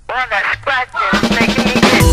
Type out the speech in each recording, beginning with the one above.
All that scratching is making me itch.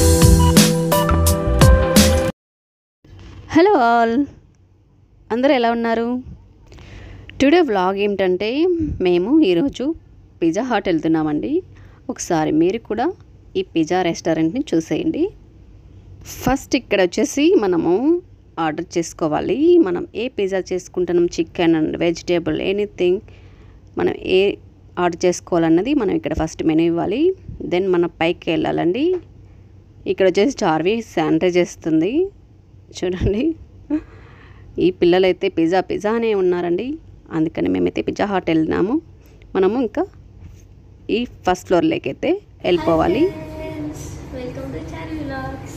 Hello all అందరూ ఎలా ఉన్నారు టుడే వ్లాగ్ ఏమిటంటే మేము ఈరోజు పిజ్జా హాట్ వెళ్తున్నామండి ఒకసారి మీరు కూడా ఈ పిజ్జా రెస్టారెంట్ని చూసేయండి ఫస్ట్ ఇక్కడ వచ్చేసి మనము ఆర్డర్ చేసుకోవాలి మనం ఏ పిజ్జా చేసుకుంటున్నాం చికెన్ అండ్ వెజిటేబుల్ ఎనీథింగ్ మనం ఏ ఆర్డర్ చేసుకోవాలన్నది మనం ఇక్కడ ఫస్ట్ మెనూ ఇవ్వాలి దెన్ మనం పైకి వెళ్ళాలండి ఇక్కడ వచ్చేసి చార్వి శానిటైజ్ చేస్తుంది చూడండి ఈ పిల్లలైతే పిజ్జా పిజ్జా అనే ఉన్నారండి అందుకని మేమైతే పిజ్జా హాట్ వెళ్ళినాము మనము ఇంకా ఈ ఫస్ట్ ఫ్లోర్లోకి అయితే వెళ్ళిపోవాలి welcome to Chari vlogs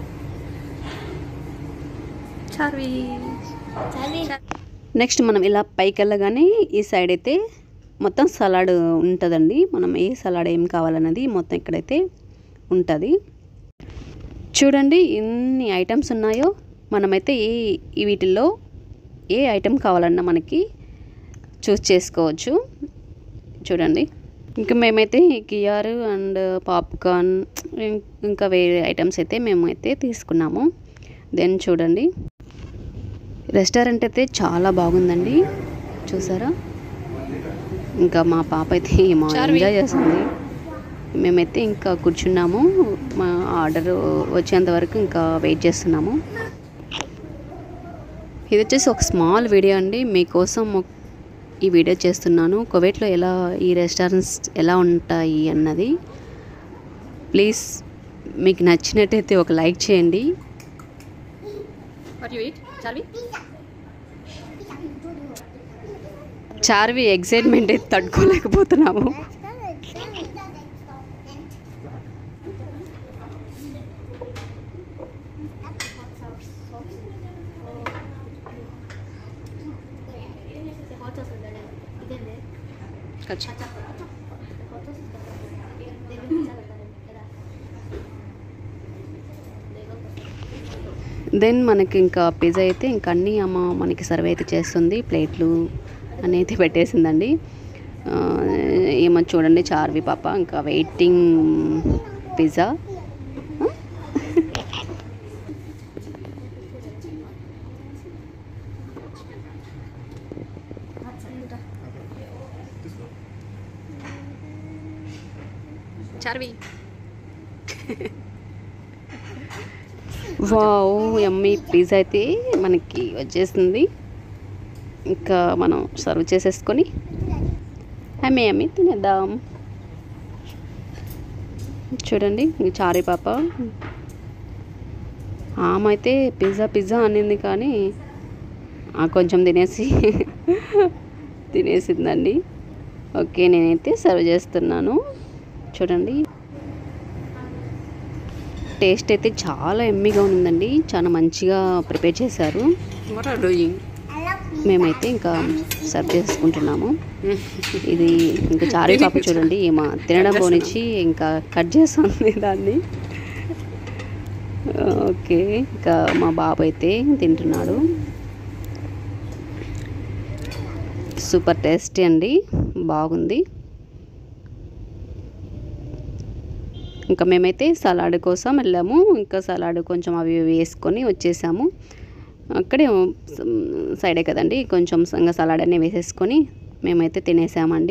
Charvi Chari next మనం ఇలా పైకి వెళ్ళగానే ఈ సైడ్ అయితే మొత్తం సలాడ్ ఉంటుందండి మనం ఏ సలాడ్ ఏం కావాలన్నది మొత్తం ఇక్కడైతే ఉంటుంది చూడండి ఎన్ని ఐటమ్స్ ఉన్నాయో మనమైతే ఈ ఈ వీటిల్లో ఏ ఐటెం కావాలన్నా మనకి చూస్ చేసుకోవచ్చు చూడండి ఇంకా మేమైతే కియార్ అండ్ పాప్కార్న్ ఇంకా వేరే ఐటమ్స్ అయితే మేమైతే తీసుకున్నాము దెన్ చూడండి రెస్టారెంట్ అయితే చాలా బాగుందండి చూసారా ఇంకా మా పాప అయితే మా ఎంజాయ్ చేస్తుంది మేమైతే ఇంకా కూర్చున్నాము మా ఆర్డర్ వచ్చేంత వరకు ఇంకా వెయిట్ చేస్తున్నాము ఇది వచ్చేసి ఒక స్మాల్ వీడియో అండి మీకోసం ఒక- ఈ వీడియో చేస్తున్నాను కువైట్లో ఎలా ఈ రెస్టారెంట్స్ ఎలా ఉంటాయి అన్నది ప్లీజ్ మీకు నచ్చినట్టయితే ఒక లైక్ చేయండి చార్వి ఎగ్జైట్మెంట్ అయితే తట్టుకోలేకపోతున్నాము దెన్ మనకి ఇంకా పిజ్జా అయితే ఇంకా అన్నీ అమ్మ మనకి సర్వ్ అయితే చేస్తుంది ప్లేట్లు అనేది పెట్టేసిందండి ఆ, ఏమో చూడండి చార్వి పాప ఇంకా వెయిటింగ్ పిజ్జా చార్వి వావ్ ఎమ్మి పిజ్జా అయితే మనకి వచ్చేసింది ఇంకా మనం సర్వ్ చేసేసుకొని అమ్మి అమ్మి తినేద్దాం చూడండి ఈ చారీ పాప ఆమె అయితే పిజ్జా పిజ్జా అనింది కానీ ఆ కొంచెం తినేసి తినేసిందండి ఓకే నేనైతే సర్వ్ చేస్తున్నాను చూడండి టేస్ట్ అయితే చాలా ఎమ్మిగా ఉందండి చాలా మంచిగా ప్రిపేర్ చేశారు మేమైతే ఇంకా సర్వ్ చేసుకుంటున్నాము ఇది ఇంకా చారీ పాప చూడండి ఏమో తినడం పోనిచ్చి ఇంకా కట్ చేస్తుంది దాన్ని ఓకే ఇంకా మా బాబు అయితే తింటున్నాడు సూపర్ టేస్టీ అండి బాగుంది ఇంకా మేమైతే సలాడ్ కోసం వెళ్ళాము ఇంకా సలాడ్ కొంచెం అవి ఇవి వేసుకొని వచ్చేసాము అక్కడే సైడే కదండి కొంచెం ఇంకా సలాడ్ అన్నీ వేసేసుకొని మేమైతే తినేసామండి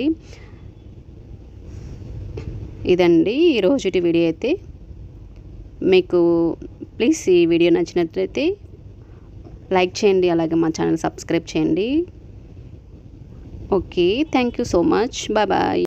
ఇదండి ఈ రోజుటి వీడియో అయితే మీకు ప్లీజ్ ఈ వీడియో నచ్చినట్లయితే లైక్ చేయండి అలాగే మా ఛానల్ సబ్స్క్రైబ్ చేయండి okay thank you so much bye bye